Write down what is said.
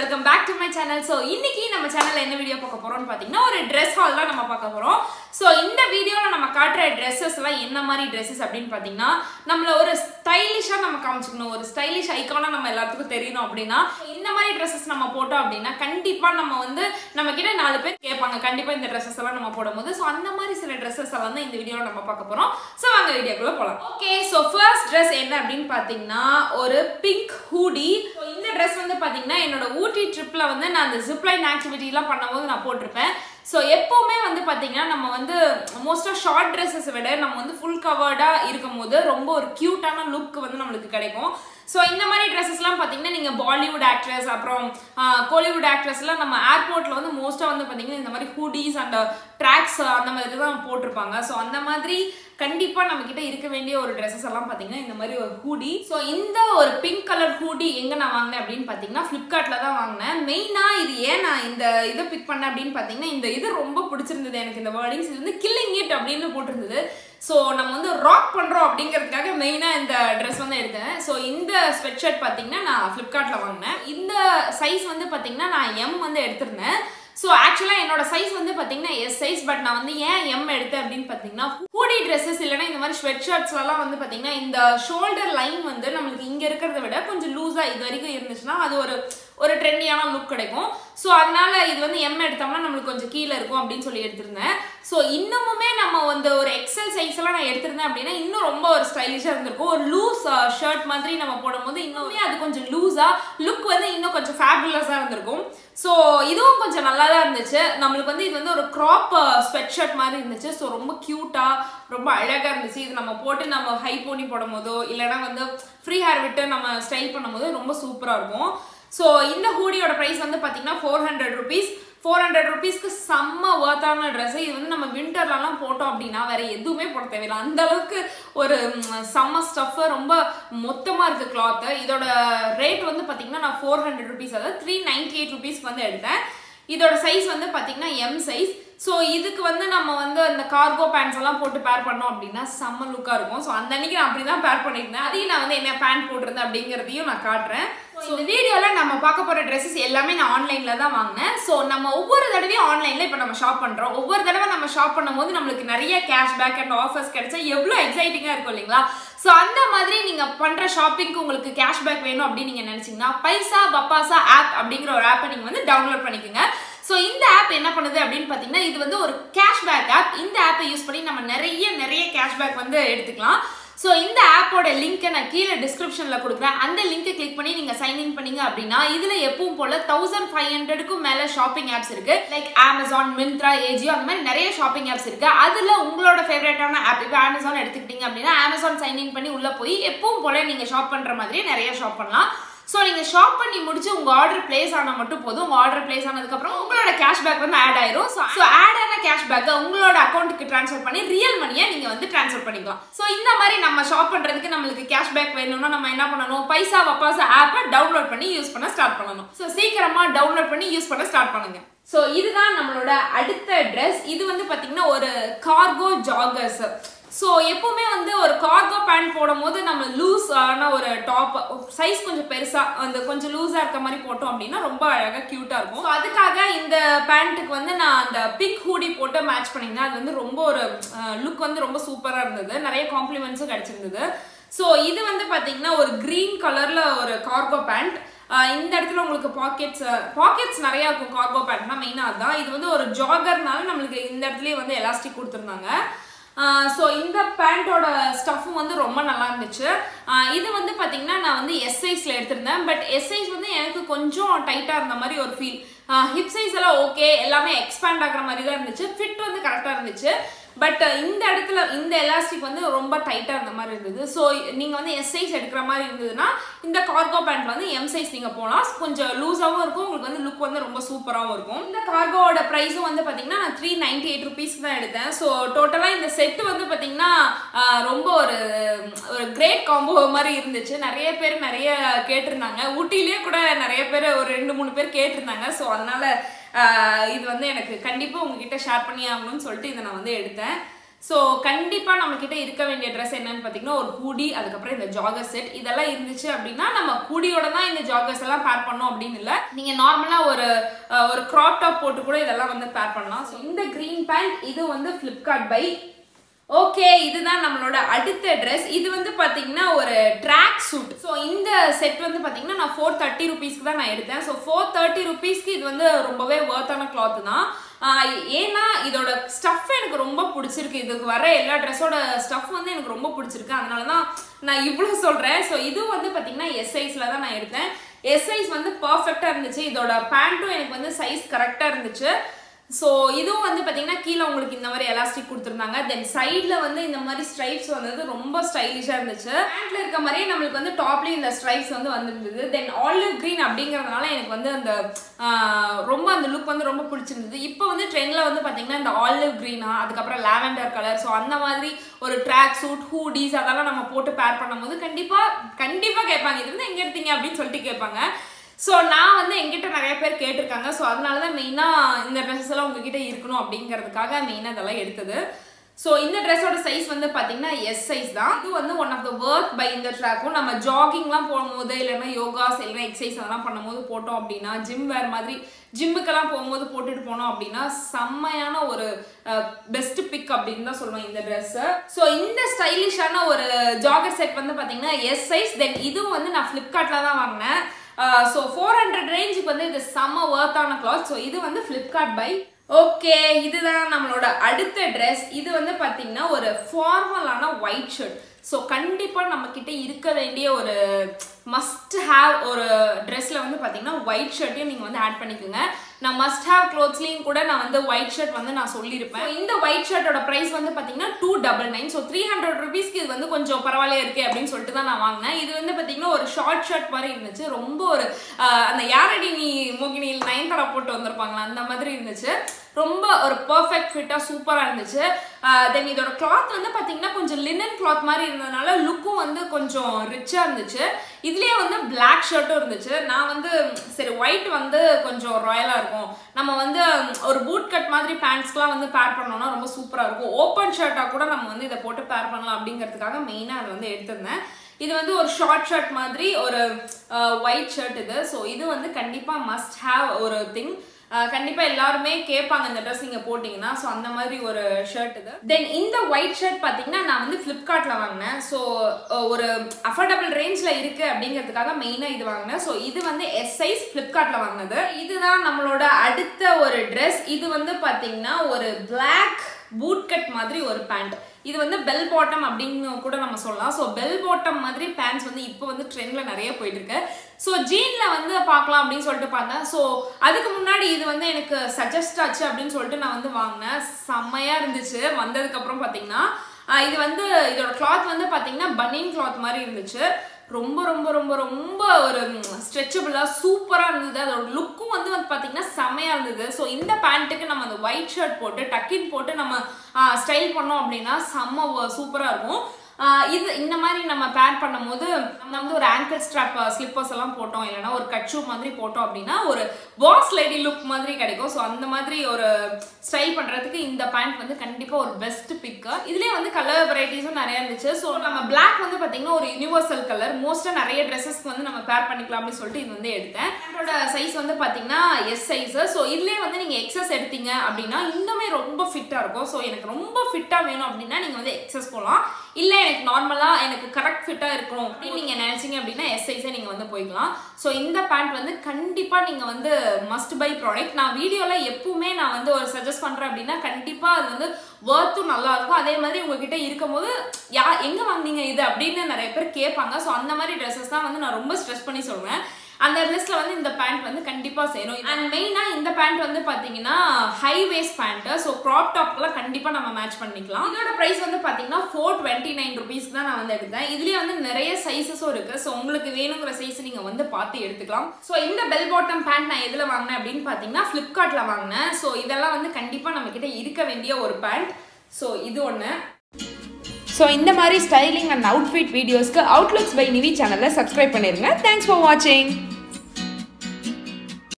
welcome back to my channel so இன்னைக்கு நம்ம சேனல்ல என்ன வீடியோ பார்க்க போறோம்னு பார்த்தீங்கன்னா ஒரு ட்ரெஸ் ஹால் தான் நம்ம பார்க்க போறோம் ஸோ இந்த வீடியோவில் நம்ம காட்டுற ட்ரெஸ்ஸஸ் எல்லாம் என்ன மாதிரி ட்ரெஸ்ஸஸ் அப்படின்னு பார்த்தீங்கன்னா நம்மள ஒரு ஸ்டைலிஷாக நம்ம காமிச்சிக்கணும் ஒரு ஸ்டைலிஷ் ஐக்கானா நம்ம எல்லாத்துக்கும் தெரியணும் அப்படின்னா இந்த மாதிரி ட்ரெஸ்ஸஸ் நம்ம போட்டோம் அப்படின்னா கண்டிப்பாக நம்ம வந்து நம்ம கிட்ட நாலு பேர் கேட்பாங்க கண்டிப்பாக இந்த ட்ரெஸ்ஸஸ் எல்லாம் நம்ம போடும்போது ஸோ அந்த மாதிரி சில ட்ரெஸ்ஸஸ் எல்லாம் தான் இந்த வீடியோவில் நம்ம பார்க்க போறோம் ஸோ வாங்க வீடியோக்குள்ள போகலாம் ஓகே ஸோ ஃபர்ஸ்ட் ட்ரெஸ் என்ன அப்படின்னு பார்த்தீங்கன்னா ஒரு பிங்க் ஹூடி இந்த ட்ரெஸ் வந்து பார்த்தீங்கன்னா என்னோட ஊட்டி ட்ரிப்பில் வந்து நான் அந்த ஜிப்லைன் ஆக்டிவிட்டிலாம் பண்ணும்போது நான் போட்டிருப்பேன் ஸோ எப்போவுமே வந்து பார்த்தீங்கன்னா நம்ம வந்து மோஸ்ட்டாக ஷார்ட் ட்ரெஸ்ஸஸ் விட நம்ம வந்து ஃபுல் கவர்டாக இருக்கும் போது ரொம்ப ஒரு க்யூட்டான லுக் வந்து நம்மளுக்கு கிடைக்கும் ஸோ இந்த மாதிரி ட்ரெஸ்ஸஸ்லாம் பார்த்தீங்கன்னா நீங்கள் பாலிவுட் ஆக்ட்ரஸ் அப்புறம் கோலிவுட் ஆக்ட்ரஸ்லாம் நம்ம ஏர்போர்ட்டில் வந்து மோஸ்ட்டாக வந்து பார்த்தீங்கன்னா இந்த மாதிரி ஹூடிஸ் அண்ட் ட்ராக்ஸ் அந்த மாதிரி தான் போட்டிருப்பாங்க ஸோ அந்த மாதிரி கண்டிப்பாக நம்ம கிட்ட இருக்க வேண்டிய ஒரு ட்ரெஸ்ஸஸ் எல்லாம் பார்த்தீங்கன்னா இந்த மாதிரி ஒரு ஹூடி ஸோ இந்த ஒரு பிங்க் கலர் ஹூடி எங்கே நான் வாங்கினேன் அப்படின்னு பார்த்தீங்கன்னா ஃப்ளிப்கார்ட்டில் தான் வாங்கினேன் மெயினாக இது ஏன் நான் இந்த இதை பிக் பண்ணேன் அப்படின்னு பார்த்தீங்கன்னா இந்த இது ரொம்ப பிடிச்சிருந்தது எனக்கு இந்த வேர்டிங்ஸ் இது வந்து கில்லிங் இட் அப்படின்னு போட்டிருந்தது ஸோ நம்ம வந்து ராக் பண்ணுறோம் அப்படிங்கிறதுக்காக மெயினாக இந்த ட்ரெஸ் வந்து எடுத்தேன் ஸோ இந்த ஸ்வெட் ஷர்ட் பார்த்தீங்கன்னா நான் ஃப்ளிப்கார்ட்டில் வாங்கினேன் இந்த சைஸ் வந்து பார்த்தீங்கன்னா நான் எம் வந்து எடுத்திருந்தேன் ஸோ ஆக்சுவலாக என்னோட சைஸ் வந்து பார்த்தீங்கன்னா எஸ் சைஸ் பட் நான் வந்து ஏன் எம் எடுத்தேன் அப்படின்னு பார்த்தீங்கன்னா ஹூடி ட்ரெஸ்ஸஸ் இல்லைன்னா இந்த மாதிரி ஸ்வெட் ஷர்ட்ஸ்லாம் வந்து பார்த்தீங்கன்னா இந்த ஷோல்டர் லைன் வந்து நம்மளுக்கு இங்கே இருக்கிறத விட கொஞ்சம் லூஸாக இது வரைக்கும் இருந்துச்சுன்னா அது ஒரு ஒரு ட்ரெண்டியான லுக் கிடைக்கும் ஸோ அதனால இது வந்து எம் எடுத்தோம்னா நம்மளுக்கு கொஞ்சம் கீழே இருக்கும் அப்படின்னு சொல்லி எடுத்திருந்தேன் ஸோ இன்னமுமே நம்ம வந்து ஒரு எக்ஸல் சைஸ் எல்லாம் நான் எடுத்திருந்தேன் அப்படின்னா இன்னும் ரொம்ப ஒரு ஸ்டைலிஷாக இருந்திருக்கும் ஒரு லூஸ் ஷர்ட் மாதிரி நம்ம போடும்போது இன்னுமே அது கொஞ்சம் லூஸாக லுக் வந்து இன்னும் கொஞ்சம் ஃபேபுலஸாக இருந்திருக்கும் ஸோ இதுவும் கொஞ்சம் நல்லா தான் இருந்துச்சு நம்மளுக்கு வந்து இது வந்து ஒரு க்ராப் ஸ்வெட் ஷர்ட் மாதிரி இருந்துச்சு ஸோ ரொம்ப க்யூட்டாக ரொம்ப அழகாக இருந்துச்சு இது நம்ம போட்டு நம்ம ஹை போனி போடும் போதோ இல்லைனா வந்து ஃப்ரீ ஹேர் விட்டு நம்ம ஸ்டைல் பண்ணும்போது ரொம்ப சூப்பராக இருக்கும் ஸோ இந்த ஹூடியோட ப்ரைஸ் வந்து பார்த்தீங்கன்னா four hundred rupees four hundred ருபீஸ்க்கு செம்ம ஒர்த்தான ட்ரெஸ்ஸு இது வந்து நம்ம வின்டர்லலாம் போட்டோம் அப்படின்னா வேற எதுவுமே போட தேவையில்லை அந்த அளவுக்கு ஒரு செம்ம ஸ்டஃப்பு ரொம்ப மொத்தமாக இருக்குது கிளாத்து இதோட ரேட் வந்து பார்த்தீங்கன்னா நான் ஃபோர் ஹண்ட்ரட் ருபீஸ் அதாவது த்ரீ நைன்டி எயிட் ருபீஸ்க்கு வந்து எடுத்தேன் இதோட சைஸ் வந்து பார்த்தீங்கன்னா எம் சைஸ் ஸோ இதுக்கு வந்து நம்ம வந்து அந்த கார்கோ பேண்ட்ஸ் எல்லாம் போட்டு பேர் பண்ணோம் அப்படின்னா செம்ம லுக்காக இருக்கும் ஸோ அந்த அன்னைக்கு நான் அப்படி தான் பேர் பண்ணியிருந்தேன் அதையும் நான் வந்து என்ன பேண்ட் போட்டிருந்தேன் அப்படிங்கிறதையும் நான் காட்டுறேன் ஸோ இந்த வீடியோவில் நம்ம பார்க்க போகிற ட்ரெஸ்ஸஸ் எல்லாமே நான் ஆன்லைனில் தான் வாங்கினேன் ஸோ நம்ம ஒவ்வொரு தடவையும் ஆன்லைனில் இப்போ நம்ம ஷாப் பண்ணுறோம் ஒவ்வொரு தடவை நம்ம ஷாப் பண்ணும்போது நம்மளுக்கு நிறைய கேஷ்பேக் அண்ட் ஆஃபர்ஸ் கிடைச்சா எவ்வளோ எக்ஸைட்டிங்காக இருக்கும் இல்லைங்களா ஸோ அந்த மாதிரி நீங்கள் பண்ணுற ஷாப்பிங்க்கு உங்களுக்கு கேஷ்பேக் வேணும் அப்படின்னு நீங்கள் நினச்சிங்கன்னா பைசா பப்பாசா ஆப் அப்படிங்கிற ஒரு ஆப்பை நீங்கள் வந்து டவுன்லோட் பண்ணிக்கோங்க ஸோ இந்த ஆப் என்ன பண்ணுது அப்படின்னு பார்த்தீங்கன்னா இது வந்து ஒரு கேஷ்பேக் ஆப் இந்த ஆப்பை யூஸ் பண்ணி நம்ம நிறைய நிறைய கேஷ்பேக் வந்து எடுத்துக்கலாம் ஸோ இந்த ஆப்போட லிங்க்கை நான் கீழே டிஸ்கிரிப்ஷனில் கொடுக்குறேன் அந்த லிங்கை கிளிக் பண்ணி நீங்கள் சைன் இன் பண்ணீங்க அப்படின்னா இதில் எப்பவும் போல் தௌசண்ட் ஃபைவ் ஹண்ட்ரடுக்கும் மேலே ஷாப்பிங் ஆப்ஸ் இருக்குது லைக் அமேசான் மிந்த்ரா ஏஜியோ அந்த மாதிரி நிறைய ஷாப்பிங் ஆப்ஸ் இருக்குது அதில் உங்களோட ஃபேவரட்டான ஆப் இப்போ அமேசான் எடுத்துக்கிட்டீங்க அப்படின்னா அமேசான் சைன் இன் பண்ணி உள்ளே போய் எப்பவும் போல் நீங்கள் ஷாப் பண்ணுற மாதிரியே நிறைய ஷாப் பண்ணலாம் ஸோ நீங்கள் ஷாப் பண்ணி முடிச்சு உங்கள் ஆர்டர் பிளேஸ் ஆனால் மட்டும் போதும் உங்கள் ஆர்டர் பிளேஸ் ஆனதுக்கப்புறம் உங்களோட கேஷ்பேக் வந்து ஆட் ஆயிரும் ஸோ ஸோ ஆட் ஆன கேஷ்பேக்கை உங்களோட அக்கௌண்ட்டுக்கு ட்ரான்ஸ்ஃபர் பண்ணி ரியல் மணியை நீங்கள் வந்து ட்ரான்ஸ்ஃபர் பண்ணிக்கலாம் ஸோ இந்த மாதிரி நம்ம ஷாப் பண்ணுறதுக்கு நம்மளுக்கு கேஷ்பேக் வேணும்னா நம்ம என்ன பண்ணணும் பைசா வப்பாசா ஆப்பை டவுன்லோட் பண்ணி யூஸ் பண்ண ஸ்டார்ட் பண்ணணும் ஸோ சீக்கிரமாக டவுன்லோட் பண்ணி யூஸ் பண்ண ஸ்டார்ட் பண்ணுங்க ஸோ இதுதான் நம்மளோட அடுத்த ட்ரெஸ் இது வந்து பார்த்தீங்கன்னா ஒரு கார்கோ ஜாகர்ஸ் ஸோ எப்பவுமே வந்து ஒரு கார்கோ பேண்ட் போடும் போது நம்ம லூஸ் ஆன ஒரு டாப் சைஸ் கொஞ்சம் பெருசாக அந்த கொஞ்சம் லூஸாக இருக்க மாதிரி போட்டோம் அப்படின்னா ரொம்ப அழகாக க்யூட்டாக இருக்கும் ஸோ அதுக்காக இந்த பேண்ட்டுக்கு வந்து நான் அந்த பிக் ஹூடி போட்டு மேட்ச் பண்ணியிருந்தேன் அது வந்து ரொம்ப ஒரு லுக் வந்து ரொம்ப சூப்பராக இருந்தது நிறைய காம்ப்ளிமெண்ட்ஸும் கிடச்சிருந்தது ஸோ இது வந்து பார்த்தீங்கன்னா ஒரு க்ரீன் கலரில் ஒரு கார்கோ பேண்ட் இந்த இடத்துல உங்களுக்கு பாக்கெட்ஸ் பாக்கெட்ஸ் நிறையா இருக்கும் கார்கோ பேண்ட்னா மெயினாக அதுதான் இது வந்து ஒரு ஜாகர்னால நம்மளுக்கு இந்த இடத்துலயே வந்து எலாஸ்டிக் கொடுத்துருந்தாங்க ஸோ இந்த பேண்ட்டோட ஸ்டஃப்பும் வந்து ரொம்ப நல்லா இருந்துச்சு இது வந்து பார்த்தீங்கன்னா நான் வந்து எஸ் சைஸில் எடுத்திருந்தேன் பட் எஸ் சைஸ் வந்து எனக்கு கொஞ்சம் டைட்டாக இருந்த மாதிரி ஒரு ஃபீல் ஹிப் சைஸ் எல்லாம் ஓகே எல்லாமே எக்ஸ்பேண்ட் ஆகிற மாதிரி தான் இருந்துச்சு ஃபிட் வந்து கரெக்டாக இருந்துச்சு பட் இந்த இடத்துல இந்த எலாஸ்டிக் வந்து ரொம்ப டைட்டாக இருந்த மாதிரி இருந்தது ஸோ நீங்கள் வந்து எஸ் சைஸ் எடுக்கிற மாதிரி இருந்ததுன்னா இந்த கார்கோ பேண்ட் வந்து எம் சைஸ் நீங்கள் போகலாம் கொஞ்சம் லூஸாகவும் இருக்கும் உங்களுக்கு வந்து லுக் வந்து ரொம்ப சூப்பராகவும் இருக்கும் இந்த கார்கோவோட ப்ரைஸும் வந்து பார்த்தீங்கன்னா நான் த்ரீ நைன்டி எயிட் ருபீஸ்க்கு தான் எடுத்தேன் ஸோ டோட்டலாக இந்த செட்டு வந்து பார்த்தீங்கன்னா ரொம்ப ஒரு ஒரு கிரேட் காம்போ மாதிரி இருந்துச்சு நிறைய பேர் நிறைய கேட்டிருந்தாங்க ஊட்டிலேயே கூட நிறைய பேர் ஒரு ரெண்டு மூணு பேர் கேட்டிருந்தாங்க ஸோ அதனால இது வந்து எனக்கு கண்டிப்பாக உங்ககிட்ட ஷேர் பண்ணி ஆகணும்னு சொல்லிட்டு இதை நான் வந்து எடுத்தேன் ஸோ கண்டிப்பாக நம்ம கிட்ட இருக்க வேண்டிய ட்ரெஸ் என்னன்னு பார்த்தீங்கன்னா ஒரு ஹூடி அதுக்கப்புறம் இந்த ஜாகர் செட் இதெல்லாம் இருந்துச்சு அப்படின்னா நம்ம ஹூடியோட தான் இந்த ஜாகர்ஸ் எல்லாம் பேர் பண்ணோம் அப்படின்னு இல்லை நீங்கள் நார்மலாக ஒரு அஹ், ஒரு க்ராப் டாப் போட்டு கூட இதெல்லாம் வந்து பேர் பண்ணலாம் ஸோ இந்த க்ரீன் பேண்ட் இது வந்து ஃப்ளிப்கார்ட் பை ஓகே இதுதான் நம்மளோட அடுத்த ட்ரெஸ் இது வந்து பாத்தீங்கன்னா ஒரு ட்ராக் சூட் ஸோ இந்த செட் வந்து பாத்தீங்கன்னா நான் ஃபோர் தேர்ட்டி ருபீஸ்க்கு தான் நான் எடுத்தேன் ஸோ ஃபோர் தேர்ட்டி ருபீஸ்க்கு இது வந்து ரொம்பவே ஒர்த்தான கிளாத் தான் ஆஹ் ஏன்னா இதோட ஸ்டஃப் எனக்கு ரொம்ப பிடிச்சிருக்கு இதுக்கு வர எல்லா ட்ரெஸ்ஸோட ஸ்டஃப் வந்து எனக்கு ரொம்ப பிடிச்சிருக்கு அதனால தான் நான் இவ்வளோ சொல்கிறேன் ஸோ இது வந்து பார்த்தீங்கன்னா எஸ் சைஸில் தான் நான் எடுத்தேன் எஸ் சைஸ் வந்து பர்ஃபெக்டாக இருந்துச்சு இதோட பேண்ட்டும் எனக்கு வந்து சைஸ் கரெக்டாக இருந்துச்சு ஸோ இதுவும் வந்து பார்த்தீங்கன்னா கீழே உங்களுக்கு இந்த மாதிரி எலாஸ்டிக் கொடுத்துருந்தாங்க தென் சைடில் வந்து இந்த மாதிரி ஸ்ட்ரைப்ஸ் வந்தது ரொம்ப ஸ்டைலிஷாக இருந்துச்சு பேண்ட்ல இருக்க மாதிரியே நம்மளுக்கு வந்து டாப்லேயும் இந்த ஸ்ட்ரைப்ஸ் வந்து வந்திருந்தது தென் ஆலிவ் க்ரீன் அப்படிங்கிறதுனால எனக்கு வந்து அந்த ஆஹ், ரொம்ப அந்த லுக் வந்து ரொம்ப பிடிச்சிருந்தது இப்போ வந்து ட்ரெண்டில் வந்து பார்த்தீங்கன்னா இந்த ஆலிவ் க்ரீனா அதுக்கப்புறம் லாவெண்டர் கலர் ஸோ அந்த மாதிரி ஒரு ட்ராக் சூட் ஹூடிஸ் அதெல்லாம் நம்ம போட்டு பேர் பண்ணும்போது கண்டிப்பாக கண்டிப்பாக கேட்பாங்க இது வந்து எங்கே எடுத்தீங்க அப்படின்னு சொல்லிட்டு கேட்பாங்க ஸோ நான் வந்து எங்கிட்ட நிறைய பேர் கேட்டிருக்காங்க ஸோ அதனால தான் மெயினாக இந்த ட்ரெஸ்ஸஸ் எல்லாம் உங்ககிட்ட இருக்கணும் அப்படிங்கிறதுக்காக மெயினாக இதெல்லாம் எடுத்தது ஸோ இந்த ட்ரெஸ்ஸோட சைஸ் வந்து பார்த்தீங்கன்னா எஸ் சைஸ் தான் இது வந்து one of the work by இந்த ட்ராக்கும் நம்ம ஜாகிங்லாம் போகும்போது இல்லைன்னா யோகாஸ் இல்லைன்னா எக்ஸசைஸ் அதெல்லாம் பண்ணும்போது போட்டோம் அப்படின்னா ஜிம் வேர் மாதிரி ஜிம்முக்கெல்லாம் போகும்போது போட்டுட்டு போனோம் அப்படின்னா செம்மையான ஒரு பெஸ்ட் பிக் அப்படின்னு தான் சொல்லுவேன் இந்த ட்ரெஸ்ஸை ஸோ இந்த ஸ்டைலிஷான ஒரு ஜாகர் செட் வந்து பார்த்தீங்கன்னா எஸ் சைஸ் தென் இதுவும் வந்து நான் ஃப்ளிப்கார்ட்டில் தான் வாங்கினேன் ஸோ ஃபோர் ஹண்ட்ரட் ரேஞ்சுக்கு வந்து இது செம்ம ஒர்த்தான கிளாத் ஸோ இது வந்து ஃப்ளிப்கார்ட் பை ஓகே இதுதான் நம்மளோட அடுத்த ட்ரெஸ் இது வந்து பார்த்தீங்கன்னா ஒரு ஃபார்மலான ஒயிட் ஷர்ட் ஸோ கண்டிப்பாக நம்ம கிட்ட இருக்க வேண்டிய ஒரு மஸ்ட் ஹேவ் ஒரு ட்ரெஸ்ல வந்து பார்த்தீங்கன்னா ஒயிட் ஷர்ட்டையும் நீங்கள் வந்து ஆட் பண்ணிக்கோங்க நான் மஸ்ட் ஹேவ் க்ளோத்ஸ்லையும் கூட நான் வந்து ஒயிட் ஷர்ட் வந்து நான் சொல்லியிருப்பேன் So, இந்த ஒயிட் ஷர்ட்டோட ப்ரைஸ் வந்து பார்த்தீங்கன்னா two double nine so three hundred ருபீஸ்க்கு இது வந்து கொஞ்சம் பரவாயில்லையா இருக்கே அப்படின்னு சொல்லிட்டு தான் நான் வாங்கினேன் இது வந்து பார்த்தீங்கன்னா ஒரு ஷார்ட் ஷர்ட் மாதிரி இருந்துச்சு ரொம்ப ஒரு ஆஹ், அந்த யாரடி நீ மோகினியில் நயன்தாரா போட்டு வந்திருப்பாங்களா அந்த மாதிரி இருந்துச்சு ரொம்ப ஒரு பர்ஃபெக்ட் ஃபிட்டாக சூப்பராக இருந்துச்சு தென் இதோட கிளாத் வந்து பார்த்தீங்கன்னா கொஞ்சம் லினன் கிளாத் மாதிரி இருந்ததுனால லுக்கும் வந்து கொஞ்சம் ரிச்சாக இருந்துச்சு இதுலேயே வந்து பிளாக் ஷர்ட்டும் இருந்துச்சு நான் வந்து சரி ஒயிட் வந்து கொஞ்சம் ராயலாக இருக்கும் நம்ம வந்து ஒரு பூட் கட் மாதிரி பேண்ட்ஸ்க்குலாம் வந்து பேர் பண்ணோம்னா ரொம்ப சூப்பராக இருக்கும் ஓப்பன் ஷர்ட்டாக கூட நம்ம வந்து இதை போட்டு பேர் பண்ணலாம் அப்படிங்கிறதுக்காக மெயினாக அதை வந்து எடுத்திருந்தேன் இது வந்து ஒரு ஷார்ட் ஷர்ட் மாதிரி ஒரு ஒயிட் ஷர்ட் இது ஸோ இது வந்து கண்டிப்பாக மஸ்ட் ஹேவ் ஒரு திங் கண்டிப்பா எல்லாருமே கேட்பாங்க இந்த ட்ரெஸ் நீங்க போட்டீங்கன்னா ஸோ அந்த மாதிரி ஒரு ஷர்ட் இது தென் இந்த ஒயிட் ஷர்ட் பாத்தீங்கன்னா நான் வந்து ஃப்ளிப்கார்ட்ல வாங்கினேன் ஸோ ஒரு அஃபோர்டபுள் ரேஞ்ச்ல இருக்கு அப்படிங்கிறதுக்காக மெயினா இது வாங்கினேன் ஸோ இது வந்து எஸ் சைஸ் ஃப்ளிப்கார்ட்ல வாங்கினது இதுதான் நம்மளோட அடுத்த ஒரு ட்ரெஸ் இது வந்து பாத்தீங்கன்னா ஒரு பிளாக் பூட் கட் மாதிரி ஒரு பேண்ட் இது வந்து பெல் பாட்டம் அப்படின்னு கூட நம்ம சொல்லலாம் ஸோ பெல் பாட்டம் மாதிரி பேண்ட்ஸ் வந்து இப்போ வந்து ட்ரெண்ட்ல நிறைய போயிட்டு இருக்கு ஸோ ஜீன்ல வந்து பார்க்கலாம் அப்படின்னு சொல்லிட்டு பார்த்தேன் ஸோ அதுக்கு முன்னாடி இது வந்து எனக்கு சஜஸ்ட் ஆச்சு அப்படின்னு சொல்லிட்டு நான் வந்து வாங்கினேன் செம்மையா இருந்துச்சு வந்ததுக்கு அப்புறம் பார்த்தீங்கன்னா ஆஹ் இது வந்து இதோட கிளாத் வந்து பார்த்தீங்கன்னா பனியன் கிளாத் மாதிரி இருந்துச்சு ரொம்ப ரொம்ப ரொம்ப ரொம்ப ஒரு ஸ்ட்ரெச்சபிளாக சூப்பராக இருந்தது அதோட லுக்கும் வந்து வந்து பார்த்தீங்கன்னா செம்மையாக இருந்தது ஸோ இந்த பேண்ட்டுக்கு நம்ம அந்த ஒயிட் ஷர்ட் போட்டு டக்கின் போட்டு நம்ம ஸ்டைல் பண்ணோம் அப்படின்னா செம்ம சூப்பராக இருக்கும் ஆஹ் இது இந்த மாதிரி நம்ம பேர் பண்ணும்போது நம்ம வந்து ஒரு ஆங்கிள் ஸ்ட்ராப் ஸ்லிப்பர்ஸ் எல்லாம் போட்டோம் இல்லைன்னா ஒரு கட்ஷூ மாதிரி போட்டோம் அப்படின்னா ஒரு பாஸ் லேடி லுக் மாதிரி கிடைக்கும் ஸோ அந்த மாதிரி ஒரு ஸ்டைல் பண்றதுக்கு இந்த பேண்ட் வந்து கண்டிப்பா ஒரு பெஸ்ட் பிக்கு இதுலயே வந்து கலர் வெரைட்டிஸும் நிறைய இருந்துச்சு ஸோ நம்ம Black வந்து பாத்தீங்கன்னா ஒரு யூனிவர்சல் கலர் மோஸ்டா நிறைய ட்ரெஸ்ஸஸ்க்கு வந்து நம்ம பேர் பண்ணிக்கலாம் அப்படின்னு சொல்லிட்டு இது வந்து எடுத்தேன் பேண்டோட சைஸ் வந்து பாத்தீங்கன்னா எஸ் சைஸ் ஸோ இதுலயே வந்து நீங்க எக்ஸஸ் எடுத்தீங்க அப்படின்னா இன்னுமே ரொம்ப ஃபிட்டா இருக்கும் ஸோ எனக்கு ரொம்ப ஃபிட்டா வேணும் அப்படின்னா நீங்க வந்து எக்ஸஸ் போகலாம் இல்ல எனக்கு நார்மலா எனக்கு கரெக்ட் ஃபிட்டா இருக்கணும் அப்படின்னு நீங்க நினைச்சீங்க அப்படின்னா எஸ் சைஸே நீங்க வந்து போய்க்கலாம் ஸோ இந்த பேண்ட் வந்து கண்டிப்பா நீங்க வந்து மஸ்ட் பை ப்ராடக்ட் நான் வீடியோல எப்பவுமே நான் வந்து ஒரு சஜஸ்ட் பண்றேன் அப்படின்னா கண்டிப்பா அது வந்து ஒர்த்தும் நல்லா இருக்கும் அதே மாதிரி உங்ககிட்ட இருக்கும்போது யா எங்க வாங்குனீங்க இது அப்படின்னு நிறைய பேர் கேட்பாங்க ஸோ அந்த மாதிரி ட்ரெஸ்ஸஸ் தான் வந்து நான் ரொம்ப ஸ்ட்ரெஸ் பண்ணி சொல்வேன் அந்த லிஸ்ட்ல வந்து இந்த பேண்ட் வந்து கண்டிப்பா சேரும் அண்ட் மெயினா இந்த பேண்ட் வந்து பாத்தீங்கன்னா high waist pant so crop டாப்லாம் கண்டிப்பா நம்ம மேட்ச் பண்ணிக்கலாம் இதோட பிரைஸ் வந்து பாத்தீங்கன்னா ஃபோர் டுவெண்ட்டி நைன் ருபீஸ் தான் நான் வந்து எடுத்தேன் இதுலயே வந்து நிறைய சைஸஸும் இருக்கு ஸோ உங்களுக்கு வேணுங்கிற சைஸ் நீங்க வந்து பார்த்து எடுத்துக்கலாம் ஸோ இந்த பெல் பாட்டம் பேண்ட் நான் எதுல வாங்கினேன் அப்படின்னு பாத்தீங்கன்னா ஃபிளிப்கார்ட்ல வாங்கினேன் ஸோ இதெல்லாம் வந்து கண்டிப்பா நம்ம கிட்ட இருக்க வேண்டிய ஒரு பேண்ட் ஸோ இது ஒன்று ஸோ இந்த மாதிரி ஸ்டைலிங் அண்ட் அவுட்ஃபிட் வீடியோஸ்க்கு அவுட்லுக்ஸ் பை நிவி சேனலை சப்ஸ்கிரைப் பண்ணிருங்க தேங்க்ஸ் ஃபார் வாட்சிங்